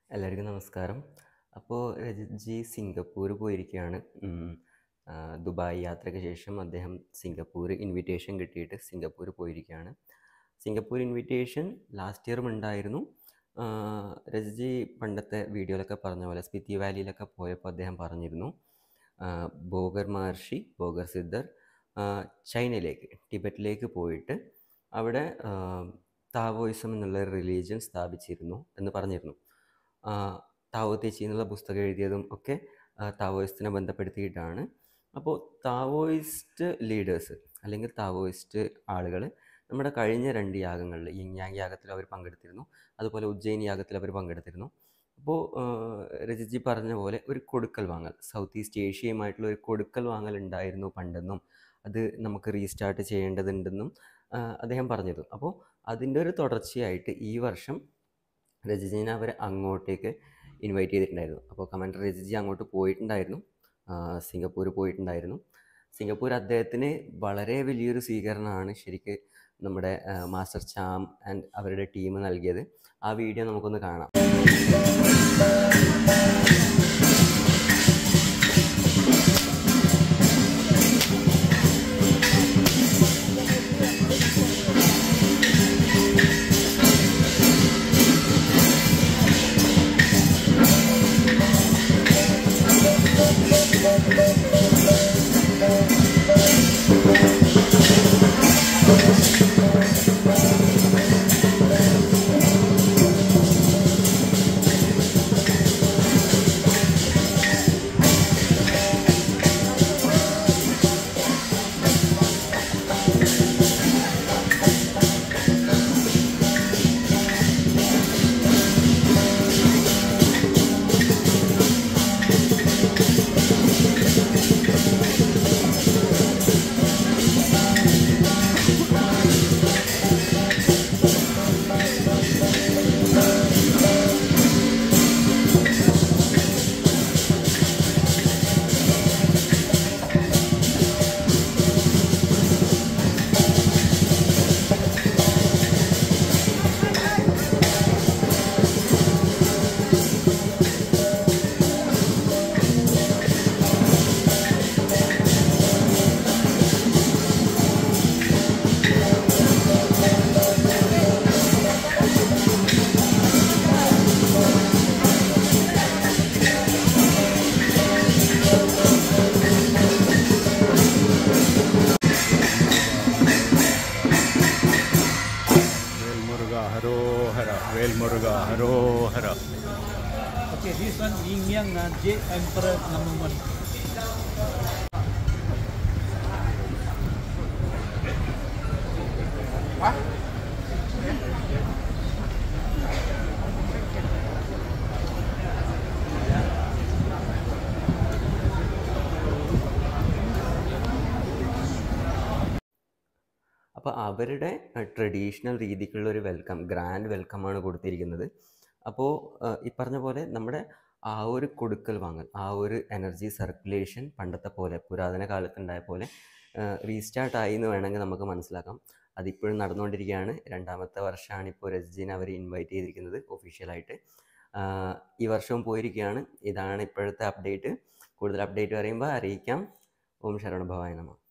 എല്ലാവർക്കും നമസ്കാരം അപ്പോൾ രജിത് ജി സിംഗപ്പൂർ പോയിരിക്കുകയാണ് ഉം. ആ, ദുബായ് യാത്രയ്ക്ക് ശേഷം അദ്ദേഹം സിംഗപ്പൂർ ഇൻവിറ്റേഷൻ കിട്ടിയിട്ട് സിംഗപ്പൂർ പോയിരിക്കുകയാണ് സിംഗപ്പൂർ ഇൻവിറ്റേഷൻ ലാസ്റ്റ് ഇയറും ഉണ്ടായിരുന്നു ആ, രജിത് ജി പണ്ടത്തെ വീഡിയോയിലൊക്കെ പറഞ്ഞ പോലെ സ്പിത്തി വാലിയിലൊക്കെ പോയപ്പോൾ അദ്ദേഹം പറഞ്ഞിരുന്നു ആ, ബോഗർ മഹർഷി ബോഗർ സിദ്ധർ ആ, ചൈനയിലേക്ക് ടിബറ്റിലേക്ക് പോയിട്ട് അവിടെ ആ, താവോയിസം എന്നുള്ള റിലീജിയൻ സ്ഥാപിച്ചിരുന്നു എന്ന് പറഞ്ഞിരുന്നു ആ, താവോ തെച്ചി എന്നുള്ള പുസ്തകം എഴുതിയതും ഒക്കെ ആ, താവോയിസ്റ്റിനെ ബന്ധപ്പെടുത്തിയിട്ടാണ് അപ്പോൾ താവോയിസ്റ്റ് ലീഡേഴ്സ് അല്ലെങ്കിൽ താവോയിസ്റ്റ് ആളുകൾ നമ്മുടെ കഴിഞ്ഞ രണ്ട് യാഗങ്ങളിൽ യിങ്യാങ് യാഗത്തിൽ അവർ പങ്കെടുത്തിരുന്നു അതുപോലെ ഉജ്ജയിൻ യാഗത്തിൽ അവർ പങ്കെടുത്തിരുന്നു അപ്പോൾ രജിജി പറഞ്ഞ പോലെ ഒരു കൊടുക്കൽ വാങ്ങൽ സൗത്ത് ഈസ്റ്റ് ഏഷ്യയുമായിട്ടുള്ള ഒരു കൊടുക്കൽ വാങ്ങൽ ഉണ്ടായിരുന്നു പണ്ടെന്നും അത് നമുക്ക് റീസ്റ്റാർട്ട് ചെയ്യേണ്ടതുണ്ടെന്നും ആ, അദ്ദേഹം പറഞ്ഞിരുന്നു അപ്പോൾ അതിൻ്റെ ഒരു തുടർച്ചയായിട്ട് ഈ വർഷം രജിജിനെ അവർ അങ്ങോട്ടേക്ക് ഇൻവൈറ്റ് ചെയ്തിട്ടുണ്ടായിരുന്നു അപ്പോൾ കമാൻഡർ രജിജി അങ്ങോട്ട് പോയിട്ടുണ്ടായിരുന്നു ആ, സിംഗപ്പൂർ പോയിട്ടുണ്ടായിരുന്നു സിംഗപ്പൂർ അദ്ദേഹത്തിന് വളരെ വലിയൊരു സ്വീകരണമാണ് ശരിക്ക് നമ്മുടെ ആ, മാസ്റ്റർ ചാം ആൻഡ് അവരുടെ ടീം നൽകിയത് ആ വീഡിയോ നമുക്കൊന്ന് കാണാം Velmuruga Harohara, Velmuruga Harohara. Okay, this one Yin Yang uh, J Emperor number one. അപ്പോൾ അവരുടെ ട്രഡീഷണൽ രീതിക്കുള്ള ഒരു വെൽക്കം ഗ്രാൻഡ് വെൽക്കമാണ് കൊടുത്തിരിക്കുന്നത് അപ്പോൾ ഈ പറഞ്ഞ പോലെ നമ്മുടെ ആ ഒരു കൊടുക്കൽ വാങ്ങൽ ആ ഒരു എനർജി സർക്കുലേഷൻ പണ്ടത്തെ പോലെ പുരാതന കാലത്തുണ്ടായ പോലെ റീസ്റ്റാർട്ട് ആയി എന്ന് വേണമെങ്കിൽ നമുക്ക് മനസ്സിലാക്കാം അതിപ്പോഴും നടന്നുകൊണ്ടിരിക്കുകയാണ് രണ്ടാമത്തെ വർഷമാണ് ഇപ്പോൾ രജിനെ അവർ ഇൻവൈറ്റ് ചെയ്തിരിക്കുന്നത് ഒഫീഷ്യലായിട്ട് ഈ വർഷവും പോയിരിക്കുകയാണ് ഇതാണ് ഇപ്പോഴത്തെ അപ്ഡേറ്റ് കൂടുതൽ അപ്ഡേറ്റ് പറയുമ്പോൾ അറിയിക്കാം ഓം ശരവണ ഭവായ നമ